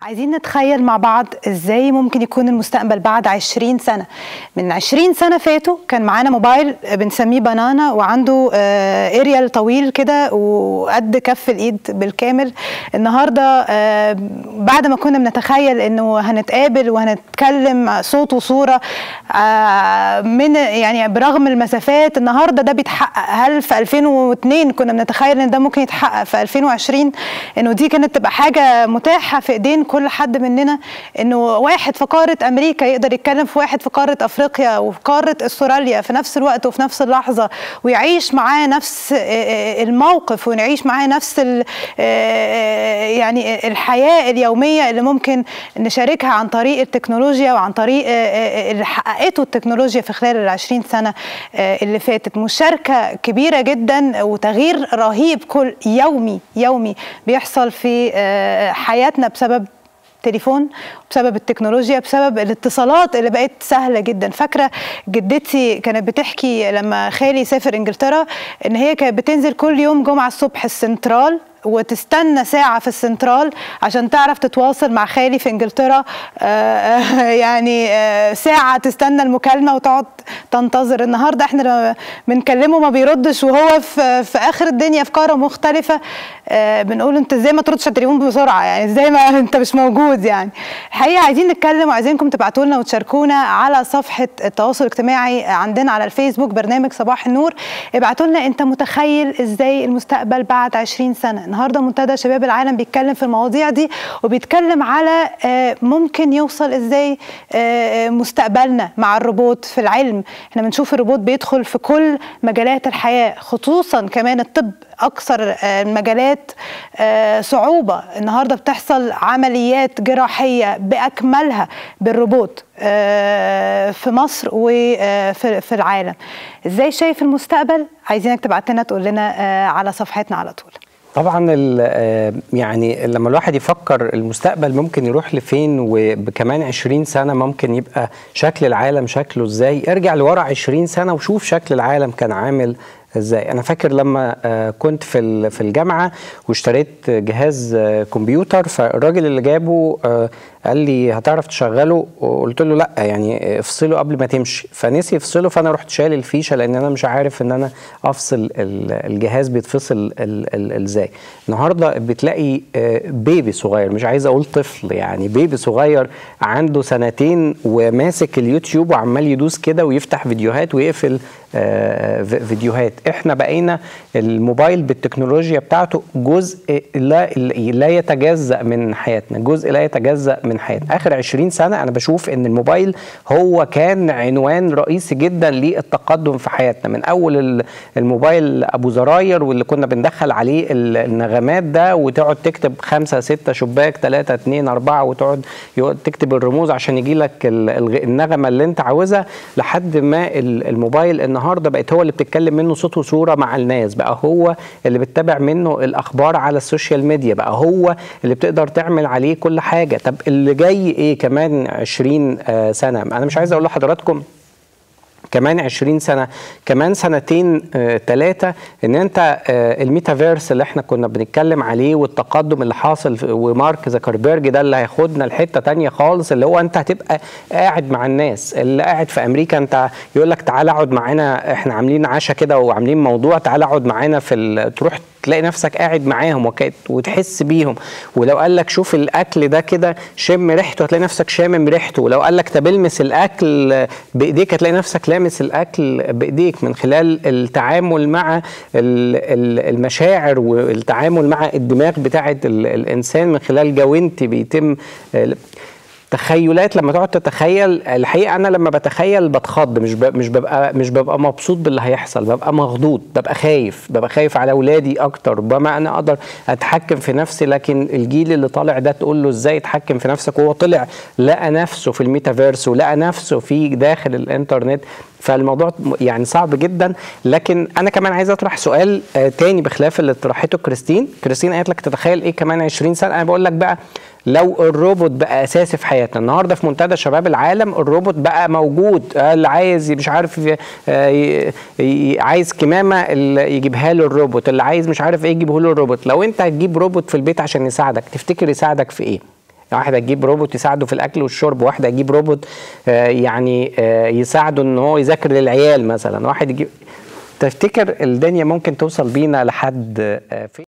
عايزين نتخيل مع بعض ازاي ممكن يكون المستقبل بعد 20 سنة من 20 سنة فاتوا كان معانا موبايل بنسميه بنانا وعنده آه اريال طويل كده وقد كف الايد بالكامل النهاردة آه بعد ما كنا بنتخيل انه هنتقابل وهنتكلم صوت وصورة آه من يعني برغم المسافات النهاردة ده بيتحقق هل في 2002 كنا بنتخيل ان ده ممكن يتحقق في 2020 انه دي كانت تبقى حاجة متاحة في ايدين كل حد مننا انه واحد في قاره امريكا يقدر يتكلم في واحد في قاره افريقيا وفي قاره استراليا في نفس الوقت وفي نفس اللحظه ويعيش معاه نفس الموقف ونعيش معاه نفس يعني الحياه اليوميه اللي ممكن نشاركها عن طريق التكنولوجيا وعن طريق اللي حققته التكنولوجيا في خلال ال 20 سنه اللي فاتت مشاركه كبيره جدا وتغيير رهيب كل يومي يومي بيحصل في حياتنا بسبب التليفون بسبب التكنولوجيا بسبب الاتصالات اللي بقت سهله جدا فاكره جدتي كانت بتحكي لما خالي سافر انجلترا ان هي كانت بتنزل كل يوم جمعه الصبح السنترال وتستنى ساعة في السنترال عشان تعرف تتواصل مع خالي في انجلترا يعني ساعة تستنى المكالمة وتقعد تنتظر النهاردة احنا لما بنكلمه ما بيردش وهو في, في اخر الدنيا في قارة مختلفة بنقول انت ازاي ما تردش على التليفون بسرعة يعني ازاي ما انت مش موجود يعني الحقيقة عايزين نتكلم وعايزينكم تبعتوا لنا وتشاركونا على صفحة التواصل الاجتماعي عندنا على الفيسبوك برنامج صباح النور ابعتوا لنا انت متخيل ازاي المستقبل بعد 20 سنة النهارده منتدى شباب العالم بيتكلم في المواضيع دي وبيتكلم على ممكن يوصل ازاي مستقبلنا مع الروبوت في العلم احنا بنشوف الروبوت بيدخل في كل مجالات الحياه خصوصا كمان الطب اكثر المجالات صعوبه النهارده بتحصل عمليات جراحيه باكملها بالروبوت في مصر وفي العالم ازاي شايف المستقبل عايزينك تبعت لنا تقول لنا على صفحتنا على طول طبعا يعني لما الواحد يفكر المستقبل ممكن يروح لفين وكمان 20 سنه ممكن يبقى شكل العالم شكله ازاي ارجع لورا 20 سنه وشوف شكل العالم كان عامل ازاي انا فاكر لما كنت في في الجامعه واشتريت جهاز كمبيوتر فالراجل اللي جابه قال لي هتعرف تشغله وقلت له لا يعني افصله قبل ما تمشي فنسي يفصله فانا رحت شايل الفيشه لان انا مش عارف ان انا افصل الجهاز بيتفصل ازاي النهارده بتلاقي بيبي صغير مش عايز اقول طفل يعني بيبي صغير عنده سنتين وماسك اليوتيوب وعمال يدوس كده ويفتح فيديوهات ويقفل فيديوهات احنا بقينا الموبايل بالتكنولوجيا بتاعته جزء لا لا يتجزا من حياتنا جزء لا يتجزا من حياتنا اخر 20 سنه انا بشوف ان الموبايل هو كان عنوان رئيسي جدا للتقدم في حياتنا من اول الموبايل ابو زراير واللي كنا بندخل عليه النغمات ده وتقعد تكتب خمسة ستة شباك ثلاثة اتنين أربعة وتقعد تكتب الرموز عشان يجي لك النغمة اللي انت عاوزها لحد ما الموبايل النهارده بقت هو اللي بتتكلم منه صوت وصوره مع الناس بقى هو اللي بتتابع منه الاخبار على السوشيال ميديا بقى هو اللي بتقدر تعمل عليه كل حاجه طب اللي جاي ايه كمان 20 آه سنه انا مش عايز اقول لحضراتكم كمان 20 سنه كمان سنتين ثلاثه آه ان انت آه الميتافيرس اللي احنا كنا بنتكلم عليه والتقدم اللي حاصل ومارك زكربيرج ده اللي هياخدنا لحته تانية خالص اللي هو انت هتبقى قاعد مع الناس اللي قاعد في امريكا انت يقول لك تعالى اقعد معانا احنا عاملين عشاء كده وعاملين موضوع تعالى اقعد معانا في تروح تلاقي نفسك قاعد معاهم وتحس بيهم ولو قال لك شوف الاكل ده كده شم ريحته هتلاقي نفسك شامم ريحته ولو قال لك طب المس الاكل بايديك هتلاقي نفسك لامس الاكل بايديك من خلال التعامل مع المشاعر والتعامل مع الدماغ بتاعه الانسان من خلال جوانتي بيتم تخيلات لما تقعد تتخيل الحقيقه انا لما بتخيل بتخض مش مش ببقى مش ببقى مبسوط باللي هيحصل ببقى مخضوض ببقى خايف ببقى خايف على اولادي اكتر ربما انا اقدر اتحكم في نفسي لكن الجيل اللي طالع ده تقول له ازاي تحكم في نفسك وهو طلع لقى نفسه في الميتافيرس ولقى نفسه في داخل الانترنت فالموضوع يعني صعب جدا لكن انا كمان عايز اطرح سؤال تاني بخلاف اللي طرحته كريستين كريستين قالت لك تتخيل ايه كمان 20 سنه انا بقول لك بقى لو الروبوت بقى اساسي في حياتنا النهارده في منتدى شباب العالم الروبوت بقى موجود اللي عايز مش عارف عايز كمامه اللي يجيبها له الروبوت اللي عايز مش عارف ايه يجيبه له الروبوت لو انت هتجيب روبوت في البيت عشان يساعدك تفتكر يساعدك في ايه واحد هتجيب روبوت يساعده في الاكل والشرب واحد هيجيب روبوت آه، يعني آه، يساعده ان هو يذاكر للعيال مثلا واحد يجيب تفتكر الدنيا ممكن توصل بينا لحد آه، فين